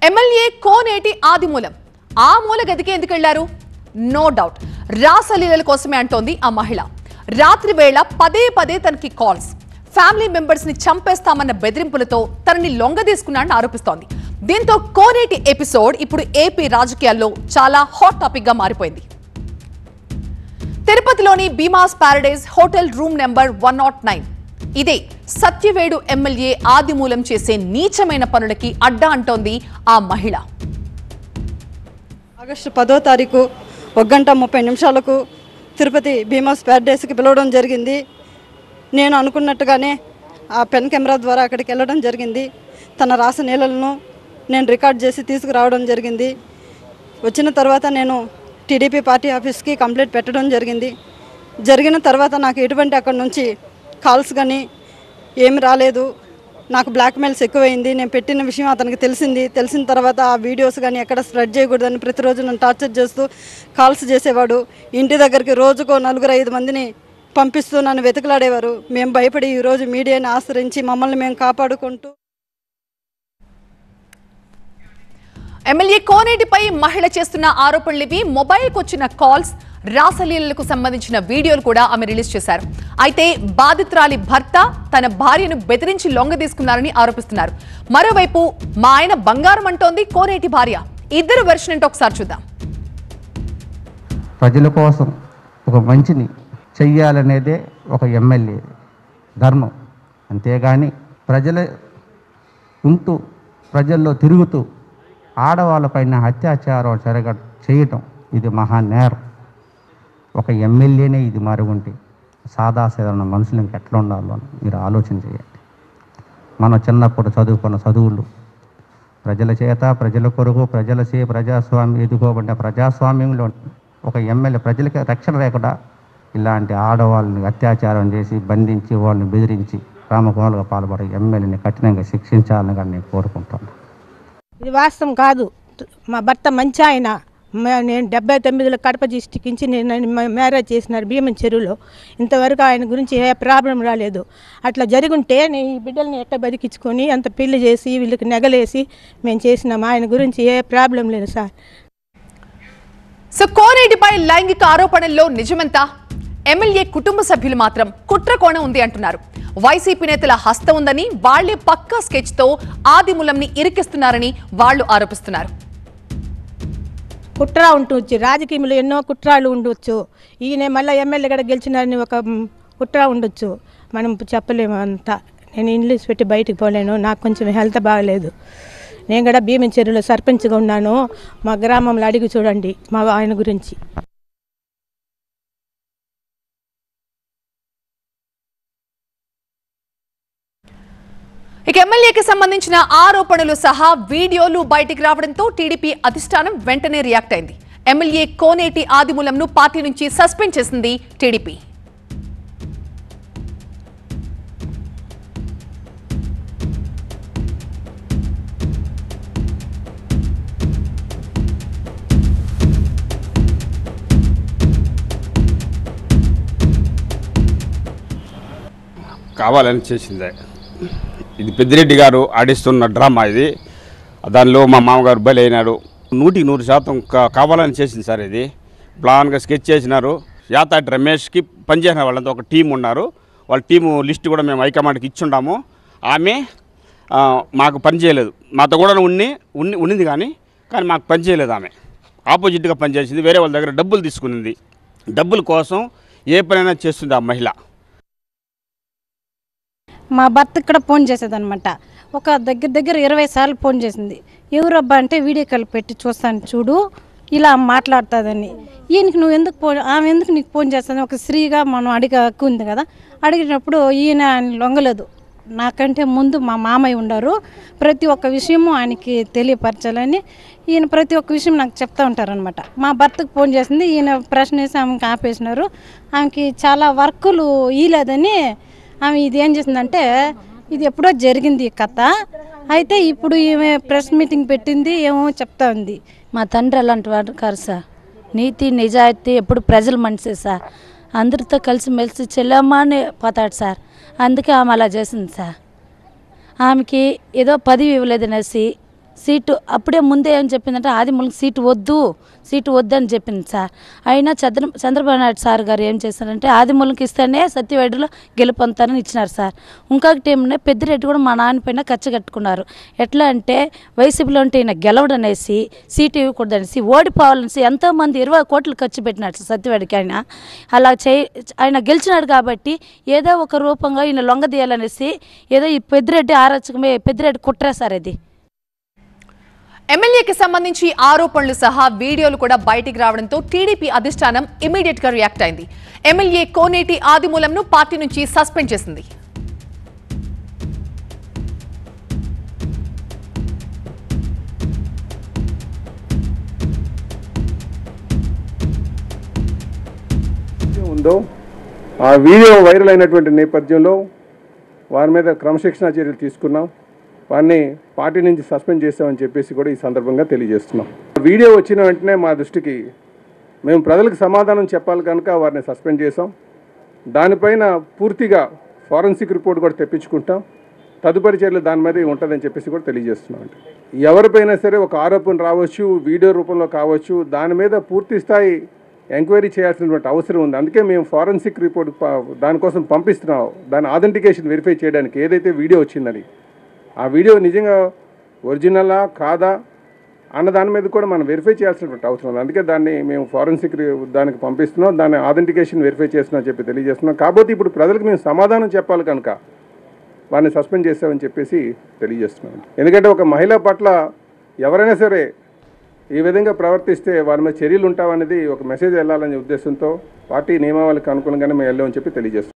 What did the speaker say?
MLA కోనేటి ఆదిమూలం ఆ మూల గదికి ఎందుకు వెళ్లారు నో డౌట్ రాసలీలల కోసమే అంటోంది ఆ మహిళ రాత్రి వేళ పదే పదే తనకి కాల్స్ ఫ్యామిలీ మెంబర్స్ ని చంపేస్తామన్న బెదిరింపులతో తనని లొంగదీసుకున్నాడని ఆరోపిస్తోంది దీంతో కోనేటి ఎపిసోడ్ ఇప్పుడు ఏపీ రాజకీయాల్లో చాలా హాట్ టాపిక్ గా మారిపోయింది తిరుపతిలోని Bheemas paradise hotel room number one not nine ఇదే సత్యవేడు ఎమ్మెల్యే ఆదిమూలం చేసే నీచమైన పనులకి అడ్డా అంటోంది ఆ మహిళ ఆగస్టు పదో తారీఖు ఒక గంట ముప్పై నిమిషాలకు తిరుపతి భీమాస్ ప్యారడైస్కి పిలవడం జరిగింది నేను అనుకున్నట్టుగానే ఆ పెన్ కెమెరా ద్వారా అక్కడికి వెళ్ళడం జరిగింది తన రాస నీళ్ళలను నేను రికార్డ్ చేసి తీసుకురావడం జరిగింది వచ్చిన తర్వాత నేను టీడీపీ పార్టీ ఆఫీస్కి కంప్లైంట్ పెట్టడం జరిగింది జరిగిన తర్వాత నాకు ఎటువంటి అక్కడ నుంచి కాల్స్ కానీ ఏమి రాలేదు నాకు బ్లాక్మెయిల్స్ ఎక్కువైంది నేను పెట్టిన విషయం అతనికి తెలిసింది తెలిసిన తర్వాత ఆ వీడియోస్ కానీ ఎక్కడ స్ప్రెడ్ చేయకూడదని ప్రతిరోజు నన్ను టార్చర్ చేస్తూ కాల్స్ చేసేవాడు ఇంటి దగ్గరికి రోజుకో నలుగురు ఐదు మందిని పంపిస్తూ నన్ను వెతుకులాడేవారు మేము భయపడి ఈరోజు మీడియాని ఆశ్రయించి మమ్మల్ని మేము కాపాడుకుంటూ ఎమ్మెల్యే కోనేటిపై మహిళ చేస్తున్న ఆరోపణలివి మొబైల్కి వచ్చిన కాల్స్ రాసలీలలకు సంబంధించిన వీడియోలు కూడా ఆమె రిలీజ్ చేశారు అయితే బాధితురాలి భర్త తన భార్యను బెదిరించి లొంగ తీసుకున్నారని ఆరోపిస్తున్నారు మరోవైపు మా ఆయన బంగారం అంటోంది కోనేటి భార్య ఇద్దరు వెర్షన్ ఏంటో ఒకసారి చూద్దాం ప్రజల కోసం ఒక మంచిని చెయ్యాలనేదే ఒక ఎమ్మెల్యే ధర్మం అంతేగాని ప్రజల ఉంటూ ప్రజల్లో తిరుగుతూ ఆడవాళ్ళపైన అత్యాచారం జరగ చేయటం ఇది మహా నేరం ఒక ఎమ్మెల్యేనే ఇది మరుగుంటే సాదాసాధారణ మనుషులు ఇంక ఎట్లా ఉండాలో అని మీరు ఆలోచన చేయండి మనం చిన్నప్పుడు చదువుకున్న చదువులు ప్రజల చేత ప్రజల కొరకు ప్రజల చే ప్రజాస్వామ్యం ఎదుకోబడిన ప్రజాస్వామ్యంలో ఒక ఎమ్మెల్యే ప్రజలకి రక్షణ లేకుండా ఇలాంటి ఆడవాళ్ళని అత్యాచారం చేసి బంధించి వాళ్ళని బెదిరించి రామకోలుగా పాల్పడే ఎమ్మెల్యేని కఠినంగా శిక్షించాలని కానీ నేను కోరుకుంటున్నాను ఇది వాస్తవం కాదు మా భర్త మంచి ఆయన మ- నేను డెబ్బై తొమ్మిదిలో కడప డిస్టిక్ నుంచి నేను నేను మ- మ్యారేజ్ చేసినారు భీమన్ చెరువులో ఇంతవరకు ఆయన గురించి ఏ ప్రాబ్లం రాలేదు అట్లా జరుగుంటే నేను ఈ బిడ్డల్ని ఎట్ట బతికించుకొని అంత పెళ్లి చేసి వీళ్ళకి నెగలేసి మేము చేసినాం ఆయన గురించి ఏ ప్రాబ్లం లేదు సార్ సో కోనేటిపై లైంగిక ఆరోపణల్లో నిజమెంత ఎమ్మెల్యే కుటుంబ సభ్యులు మాత్రం కుట్ర కోణం ఉంది అంటున్నారు వైసీపీ నేతల హస్తం ఉందని వాళ్లే పక్కా స్కెచ్ తో ఆదిమూలంని ఇరికిస్తున్నారని వాళ్లు ఆరోపిస్తున్నారు కుట్ర ఉండవచ్చు రాజకీయంలో ఎన్నో కుట్రాలు ఉండవచ్చు ఈయన మళ్ళీ ఎమ్మెల్యే కూడా గెలిచినారని ఒక మ్, కుట్ర ఉండొచ్చు మనం చెప్పలేము అంతా నేను ఇంగ్లీష్ పెట్టి బయటికి పోలేను నాకు కొంచెం హెల్త్ బాగలేదు నేను కూడా భీమం చెరువులో సర్పంచ్గా ఉన్నాను మా గ్రామంలో అడిగి చూడండి మా ఆయన గురించి ఇక ఎమ్మెల్యేకి సంబంధించిన ఆరోపణలు సహా వీడియోలు బయటికి రావడంతో టీడీపీ అధిష్టానం వెంటనే రియాక్ట్ అయింది ఎమ్మెల్యే కోనేటి ఆదిమూలంను పార్టీ నుంచి సస్పెండ్ చేసింది టీడీపీ కావాలని చేసిందే ఇది పెద్దిరెడ్డి గారు ఆడిస్తున్న డ్రామా ఇది దానిలో మా మామగారు బలి అయినాడు నూటికి నూరు శాతం కా- కావాలని చేసింది సార్ ఇది ప్లాన్గా స్కెచ్ చేసినారు యాతాటి రమేష్కి పనిచేసిన వాళ్ళంతా ఒక టీం ఉన్నారు వాళ్ళ టీము లిస్ట్ కూడా మేము హైకమాండ్కి ఇచ్చుండాము ఆమె ఆ, మాకు పని చేయలేదు మాతో కూడా ఉన్ని ఉన్ని ఉన్నింది కానీ కానీ మాకు పని చేయలేదు ఆమె ఆపోజిట్గా పనిచేసింది వేరే వాళ్ళ దగ్గర డబ్బులు తీసుకునింది డబ్బుల కోసం ఏ పనైనా చేస్తుంది ఆ మహిళ మా భర్త ఇక్కడ ఫోన్ చేసేదనమాట ఒక దగ్గర దగ్గర ఇరవై సార్లు ఫోన్ చేసింది ఎవరబ్బా అంటే వీడియో కాల్ పెట్టి చూస్తాను చూడు ఇలా మాట్లాడుతుందని ఈయనకి నువ్వు ఎందుకు ఫోన్ ఆమె ఎందుకు నీకు ఫోన్ చేస్తాను ఒక స్త్రీగా మనం అడిగే హక్కు ఉంది కదా అడిగినప్పుడు ఈయన ఆయన లొంగలేదు నాకంటే ముందు మా మామయ్య ఉండారు ప్రతి ఒక్క విషయము ఆయనకి తెలియపరచాలని ఈయన ప్రతి ఒక్క విషయం నాకు చెప్తా ఉంటారనమాట మా భర్తకు ఫోన్ చేసింది ఈయన ప్రశ్న వేసి ఆమెకి ఆపేసినారు ఆమెకి చాలా వర్కులు ఇయలేదని ఆమె ఇది ఏం చేసిందంటే ఇది ఎప్పుడో జరిగింది ఈ కథ అయితే ఇప్పుడు ఈమె ప్రెస్ మీటింగ్ పెట్టింది ఏమో చెప్తా ఉంది మా తండ్రి అలాంటి వాడు కాదు సార్ నీతి నిజాయితీ ఎప్పుడు ప్రజల మనిషి సార్ అందరితో కలిసి మెలిసి చెల్లమ్మని పోతాడు సార్ అందుకే ఆమె అలా చేసింది సార్ ఆమెకి ఏదో పదవి ఇవ్వలేదనేసి సీటు అప్పుడే ముందే ఏం చెప్పిందంటే ఆదిమూలకి సీటు వద్దు సీటు వద్దు అని చెప్పింది సార్ అయినా చంద్ర చంద్రబాబు నాయుడు సార్ గారు ఏం చేశారంటే ఆదిమూలకి ఇస్తేనే సత్యవేడులో గెలుపొందుతారని ఇచ్చినారు సార్ ఇంకొకటి ఏమన్నా పెద్దిరెడ్డి కూడా మా నాన్న పైన ఖర్చు కట్టుకున్నారు ఎట్లా అంటే వైసీపీలో ఉంటే ఈయన గెలవడనేసి సీటు ఇవ్వకూడదనేసి ఓడిపోవాలనేసి ఎంతోమంది ఇరవై కోట్లు ఖర్చు పెట్టినారు సార్ సత్యవేడికి ఆయన అలా చేయి ఆయన గెలిచినాడు కాబట్టి ఏదో ఒక రూపంగా ఈయన లొంగదీయాలనేసి ఏదో ఈ పెద్దిరెడ్డి ఆరోచకమే పెద్దిరెడ్డి కుట్రా సార్ అది ఎమ్మెల్యేకి సంబంధించి ఆరోపణలు సహా వీడియోలు కూడా బయటికి రావడంతో టీడీపీ అధిష్టానం ఇమీడియట్ గా రియాక్ట్ అయింది ఎమ్మెల్యే కోనేటి ఆదిమూలంను పార్టీ నుంచి సస్పెండ్ చేసింది వీడియో ఉందో ఆ వీడియో వైరల్ అయినటువంటి నేపథ్యంలో వారి మీద క్రమశిక్షణా చర్యలు తీసుకున్నాం వారిని పార్టీ నుంచి సస్పెండ్ చేస్తామని చెప్పేసి కూడా ఈ సందర్భంగా తెలియజేస్తున్నాం వీడియో వచ్చిన వెంటనే మా దృష్టికి మేము ప్రజలకు సమాధానం చెప్పాలి కనుక వారిని సస్పెండ్ చేసాం దానిపైన పూర్తిగా ఫారెన్సిక్ రిపోర్ట్ కూడా తెప్పించుకుంటాం తదుపరి చర్యలు దాని మీద ఉంటుందని చెప్పేసి కూడా తెలియజేస్తున్నాం అండి ఎవరిపైనా సరే ఒక ఆరోపణ రావచ్చు వీడియో రూపంలో కావచ్చు దాని మీద పూర్తి స్థాయి ఎంక్వైరీ చేయాల్సినటువంటి అవసరం ఉంది అందుకే మేము ఫారెన్సిక్ రిపోర్ట్ ప- దానికోసం పంపిస్తున్నాం దాని ఆథెంటికేషన్ వెరిఫై చేయడానికి ఏదైతే వీడియో వచ్చిందని ఆ వీడియో నిజంగా ఒరిజినలా కాదా అన్న దాని మీద కూడా మనం వెరిఫై చేయాల్సినటువంటి అవసరం ఉంది అందుకే దాన్ని మేము ఫారెన్సిక్ రి- దానికి పంపిస్తున్నాం దాన్ని ఆథెంటికేషన్ వెరిఫై చేస్తున్నాం చెప్పి తెలియజేస్తున్నాం కాకపోతే ఇప్పుడు ప్రజలకు మేము సమాధానం చెప్పాలి కనుక వారిని సస్పెండ్ చేస్తామని చెప్పేసి తెలియజేస్తున్నాం ఎందుకంటే ఒక మహిళ పట్ల ఎవరైనా సరే ఈ విధంగా ప్రవర్తిస్తే వారి మీద చర్యలు ఉంటామనేది ఒక మెసేజ్ వెళ్ళాలనే ఉద్దేశంతో పార్టీ నియమావళికి అనుగుణంగానే మేము వెళ్ళామని చెప్పి తెలియజేస్తున్నాం